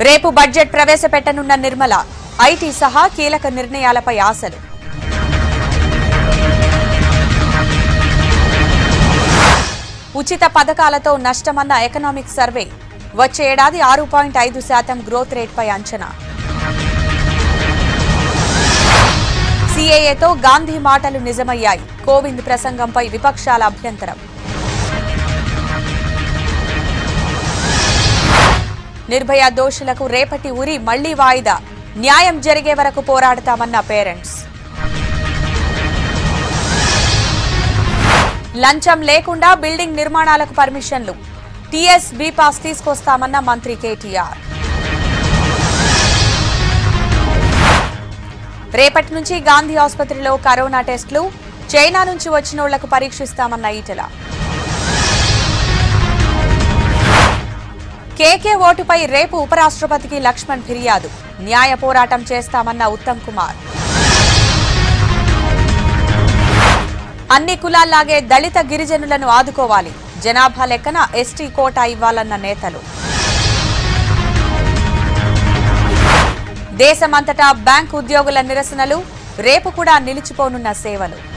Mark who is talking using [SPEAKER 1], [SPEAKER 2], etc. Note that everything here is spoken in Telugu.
[SPEAKER 1] రేపు బడ్జెట్ ప్రవేశపెట్టనున్న నిర్మల ఐటీ సహా కీలక నిర్ణయాలపై ఆశలు ఉచిత పథకాలతో నష్టమన్న ఎకనామిక్ సర్వే వచ్చే ఏడాది ఆరు పాయింట్ ఐదు శాతం గ్రోత్ రేట్పై అంచనా సీఏఏతో గాంధీ మాటలు నిజమయ్యాయి కోవింద్ ప్రసంగంపై విపక్షాల అభ్యంతరం నిర్భయ దోషులకు రేపటి ఉరి మళ్లీ వాయిదా న్యాయం జరిగే వరకు పోరాడతామన్న పేరెంట్స్ లంచం లేకుండా బిల్డింగ్ నిర్మాణాలకు పర్మిషన్లు టీఎస్ బీ పాస్ తీసుకొస్తామన్న మంత్రి కేటీఆర్ రేపటి నుంచి గాంధీ ఆసుపత్రిలో కరోనా టెస్టులు చైనా నుంచి వచ్చినోళ్లకు పరీక్షిస్తామన్న ఈటెల కేకే ఓటుపై రేపు ఉపరాష్ట్రపతికి లక్ష్మణ్ ఫిర్యాదు న్యాయ పోరాటం చేస్తామన్న ఉత్తమ్ కుమార్ అన్ని కులాల్లాగే దళిత గిరిజనులను ఆదుకోవాలి జనాభా లెక్కన ఎస్టీ కోటా ఇవ్వాలన్న నేతలు దేశమంతటా బ్యాంక్ ఉద్యోగుల నిరసనలు రేపు కూడా నిలిచిపోనున్న సేవలు